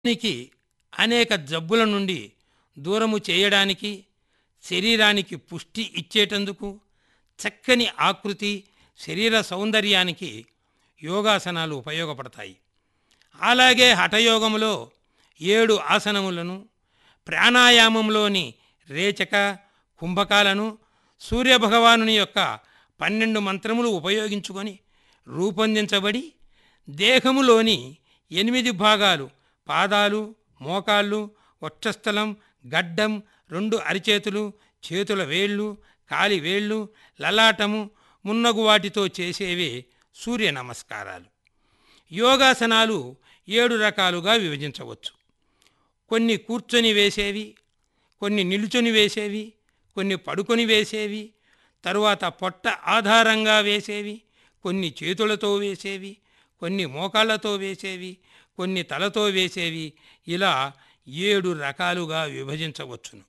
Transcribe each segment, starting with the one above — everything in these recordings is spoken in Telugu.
నికి అనేక జబ్బుల నుండి దూరము చేయడానికి శరీరానికి పుష్టి ఇచ్చేటందుకు చక్కని ఆకృతి శరీర సౌందర్యానికి యోగాసనాలు ఉపయోగపడతాయి అలాగే హఠయోగములో ఏడు ఆసనములను ప్రాణాయామంలోని రేచక కుంభకాలను సూర్యభగవానుని యొక్క పన్నెండు మంత్రములు ఉపయోగించుకొని రూపొందించబడి దేహములోని ఎనిమిది భాగాలు పాదాలు మోకాళ్ళు వక్షస్థలం గడ్డం రెండు అరిచేతులు చేతుల వేళ్ళు కాలి వేళ్ళు లలాటము మున్నగు వాటితో చేసేవే సూర్య నమస్కారాలు యోగాసనాలు ఏడు రకాలుగా విభజించవచ్చు కొన్ని కూర్చొని వేసేవి కొన్ని నిలుచొని వేసేవి కొన్ని పడుకొని వేసేవి తరువాత పొట్ట ఆధారంగా వేసేవి కొన్ని చేతులతో వేసేవి కొన్ని మోకాళ్ళతో వేసేవి కొన్ని తలతో వేసేవి ఇలా ఏడు రకాలుగా విభజించవచ్చును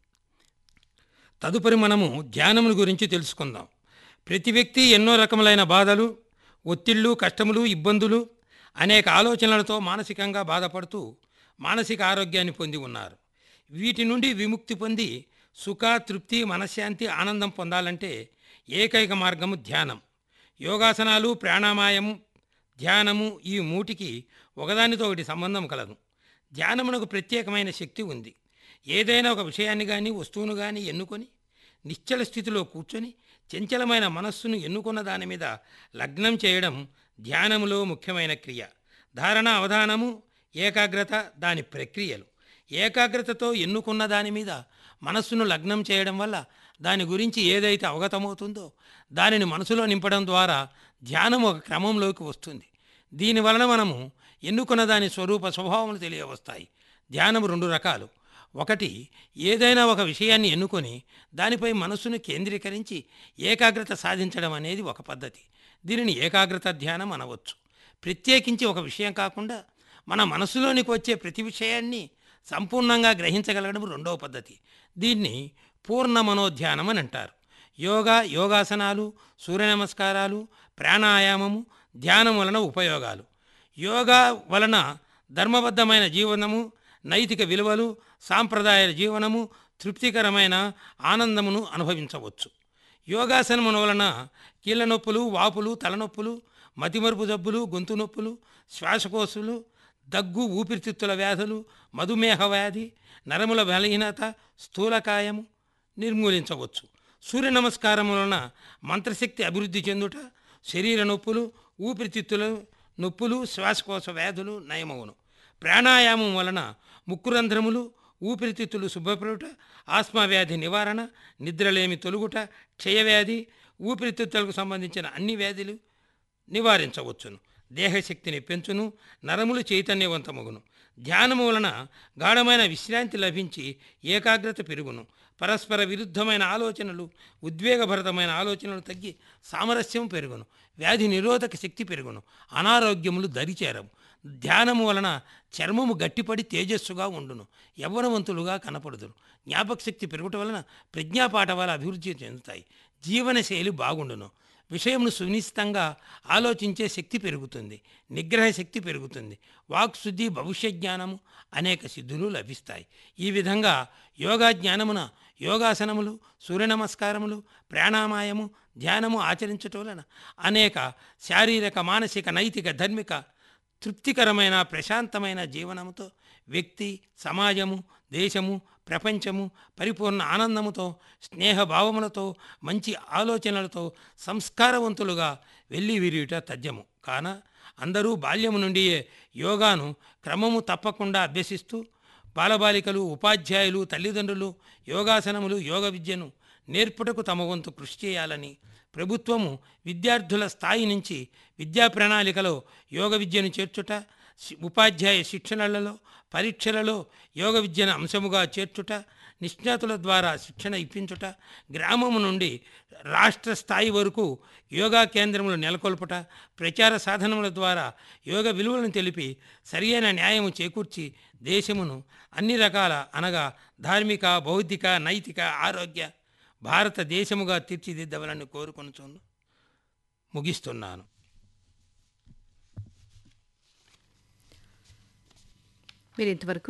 తదుపరి మనము ధ్యానముల గురించి తెలుసుకుందాం ప్రతి వ్యక్తి ఎన్నో రకములైన బాధలు ఒత్తిళ్ళు కష్టములు ఇబ్బందులు అనేక ఆలోచనలతో మానసికంగా బాధపడుతూ మానసిక ఆరోగ్యాన్ని పొంది ఉన్నారు వీటి నుండి విముక్తి పొంది సుఖ తృప్తి మనశ్శాంతి ఆనందం పొందాలంటే ఏకైక మార్గము ధ్యానం యోగాసనాలు ప్రాణామాయము ధ్యానము ఈ మూటికి ఒకదానితో ఒకటి సంబంధం కలదు ధ్యానమునకు ప్రత్యేకమైన శక్తి ఉంది ఏదైనా ఒక విషయాన్ని కానీ వస్తువును కానీ ఎన్నుకొని నిశ్చల స్థితిలో కూర్చొని చంచలమైన మనస్సును ఎన్నుకున్న దాని మీద లగ్నం చేయడం ధ్యానములో ముఖ్యమైన క్రియ ధారణ అవధానము ఏకాగ్రత దాని ప్రక్రియలు ఏకాగ్రతతో ఎన్నుకున్న దాని మీద మనస్సును లగ్నం చేయడం వల్ల దాని గురించి ఏదైతే అవగతమవుతుందో దానిని మనసులో నింపడం ద్వారా ధ్యానం ఒక క్రమంలోకి వస్తుంది దీని వలన మనము ఎన్నుకున్న దాని స్వరూప స్వభావములు తెలియవస్తాయి ధ్యానం రెండు రకాలు ఒకటి ఏదైనా ఒక విషయాన్ని ఎన్నుకొని దానిపై మనస్సును కేంద్రీకరించి ఏకాగ్రత సాధించడం అనేది ఒక పద్ధతి దీనిని ఏకాగ్రత ధ్యానం అనవచ్చు ప్రత్యేకించి ఒక విషయం కాకుండా మన మనసులోనికి వచ్చే ప్రతి విషయాన్ని సంపూర్ణంగా గ్రహించగలగడం రెండవ పద్ధతి దీన్ని పూర్ణ మనోధ్యానం అని అంటారు యోగా యోగాసనాలు సూర్య నమస్కారాలు ప్రాణాయామము ధ్యానం వలన ఉపయోగాలు యోగా వలన ధర్మబద్ధమైన జీవనము నైతిక విలువలు సాంప్రదాయ జీవనము తృప్తికరమైన ఆనందమును అనుభవించవచ్చు యోగాసనముల వలన కీళ్ళ నొప్పులు వాపులు తలనొప్పులు మతిమరుపు జబ్బులు గొంతు నొప్పులు శ్వాసకోశులు దగ్గు ఊపిరితిత్తుల వ్యాధులు మధుమేహ వ్యాధి నరముల బలహీనత స్థూలకాయము నిర్మూలించవచ్చు సూర్య నమస్కారం వలన మంత్రశక్తి అభివృద్ధి చెందుట శరీర నొప్పులు ఊపిరితిత్తుల నొప్పులు శ్వాసకోశ వ్యాధులు నయమవును ప్రాణాయామం వలన ముక్కురంధ్రములు ఊపిరితిత్తులు శుభ్రపడుట ఆస్మా వ్యాధి నివారణ నిద్రలేమి తొలుగుట క్షయవ్యాధి ఊపిరితిత్తులకు సంబంధించిన అన్ని వ్యాధులు నివారించవచ్చును దేహశక్తిని పెంచును నరములు చైతన్యవంతమగును ధ్యానము వలన గాఢమైన విశ్రాంతి లభించి ఏకాగ్రత పెరుగును పరస్పర విరుద్ధమైన ఆలోచనలు ఉద్వేగభరితమైన ఆలోచనలు తగ్గి సామరస్యం పెరుగును వ్యాధి నిరోధక శక్తి పెరుగును అనారోగ్యములు దరిచేరవు ధ్యానము వలన చర్మము గట్టిపడి తేజస్సుగా ఉండును యవ్వనవంతులుగా కనపడుదురు జ్ఞాపకశక్తి పెరుగుట వలన ప్రజ్ఞాపాఠవాలు అభివృద్ధి చెందుతాయి జీవనశైలి బాగుండును విషయమును సునిశ్చితంగా ఆలోచించే శక్తి పెరుగుతుంది నిగ్రహ శక్తి పెరుగుతుంది వాక్శుద్ధి భవిష్య జ్ఞానము అనేక సిద్ధులు లభిస్తాయి ఈ విధంగా యోగా జ్ఞానమున యోగాసనములు సూర్య నమస్కారములు ప్రాణామాయము ధ్యానము ఆచరించటం వలన అనేక శారీరక మానసిక నైతిక ధార్మిక తృప్తికరమైన ప్రశాంతమైన జీవనముతో వ్యక్తి సమాజము దేశము ప్రపంచము పరిపూర్ణ ఆనందముతో స్నేహభావములతో మంచి ఆలోచనలతో సంస్కారవంతులుగా వెళ్ళి విరియుట తథ్యము కాన అందరూ బాల్యము నుండియే యోగాను క్రమము తప్పకుండా అభ్యసిస్తూ బాలబాలికలు ఉపాధ్యాయులు తల్లిదండ్రులు యోగాసనములు యోగ విద్యను నేర్పుటకు తమ వంతు కృషి చేయాలని ప్రభుత్వము విద్యార్థుల స్థాయి నుంచి విద్యా ప్రణాళికలో యోగ విద్యను చేర్చుట శి- ఉపాధ్యాయ శిక్షణలలో పరీక్షలలో యోగ విద్యను అంశముగా చేర్చుట నిష్ణాతుల ద్వారా శిక్షణ ఇప్పించుట గ్రామము నుండి రాష్ట్ర స్థాయి వరకు యోగా కేంద్రములు నెలకొల్పుట ప్రచార సాధనముల ద్వారా యోగ విలువలను తెలిపి సరియైన న్యాయము చేకూర్చి దేశమును అన్ని రకాల అనగా ధార్మిక బౌద్ధిక నైతిక ఆరోగ్య భారతదేశముగా తీర్చిదిద్దవలని కోరుకొనుచును ముగిస్తున్నాను మీరు ఇంతవరకు